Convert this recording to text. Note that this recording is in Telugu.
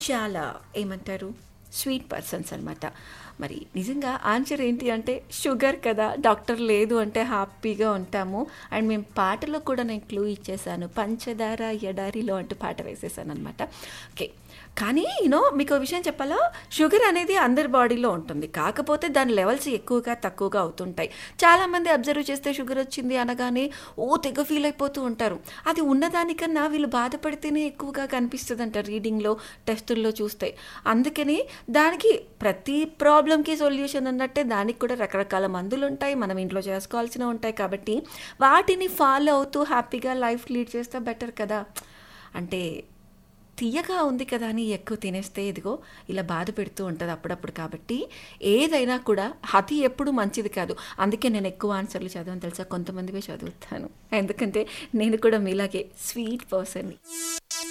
చాలా ఏమంటారు స్వీట్ పర్సన్స్ అనమాట మరి నిజంగా ఆన్సర్ ఏంటి అంటే షుగర్ కదా డాక్టర్ లేదు అంటే హ్యాపీగా ఉంటాము అండ్ మేము పాటలో కూడా నేను క్లూ ఇచ్చేసాను పంచదార ఎడారిలో అంటూ పాట వేసేసాను అనమాట ఓకే కానీ యూనో మీకు ఒక విషయం చెప్పాలా షుగర్ అనేది అందరి బాడీలో ఉంటుంది కాకపోతే దాని లెవెల్స్ ఎక్కువగా తక్కువగా అవుతుంటాయి చాలామంది అబ్జర్వ్ చేస్తే షుగర్ వచ్చింది అనగానే ఓ తెగ ఫీల్ అయిపోతూ ఉంటారు అది ఉన్నదానికన్నా వీళ్ళు బాధపడితేనే ఎక్కువగా కనిపిస్తుంది అంట రీడింగ్లో టెస్టుల్లో చూస్తే అందుకని దానికి ప్రతి ప్రాబ్లంకి సొల్యూషన్ అన్నట్టే దానికి కూడా రకరకాల మందులు ఉంటాయి మనం ఇంట్లో చేసుకోవాల్సినవి ఉంటాయి కాబట్టి వాటిని ఫాలో అవుతూ హ్యాపీగా లైఫ్ లీడ్ చేస్తే బెటర్ కదా అంటే తీయగా ఉంది కదా అని ఎక్కువ తినేస్తే ఇదిగో ఇలా బాధ పెడుతూ ఉంటుంది అప్పుడప్పుడు కాబట్టి ఏదైనా కూడా అతి ఎప్పుడు మంచిది కాదు అందుకే నేను ఎక్కువ ఆన్సర్లు చదవని తెలుసా కొంతమందివే చదువుతాను ఎందుకంటే నేను కూడా మీలాగే స్వీట్ పర్సన్ని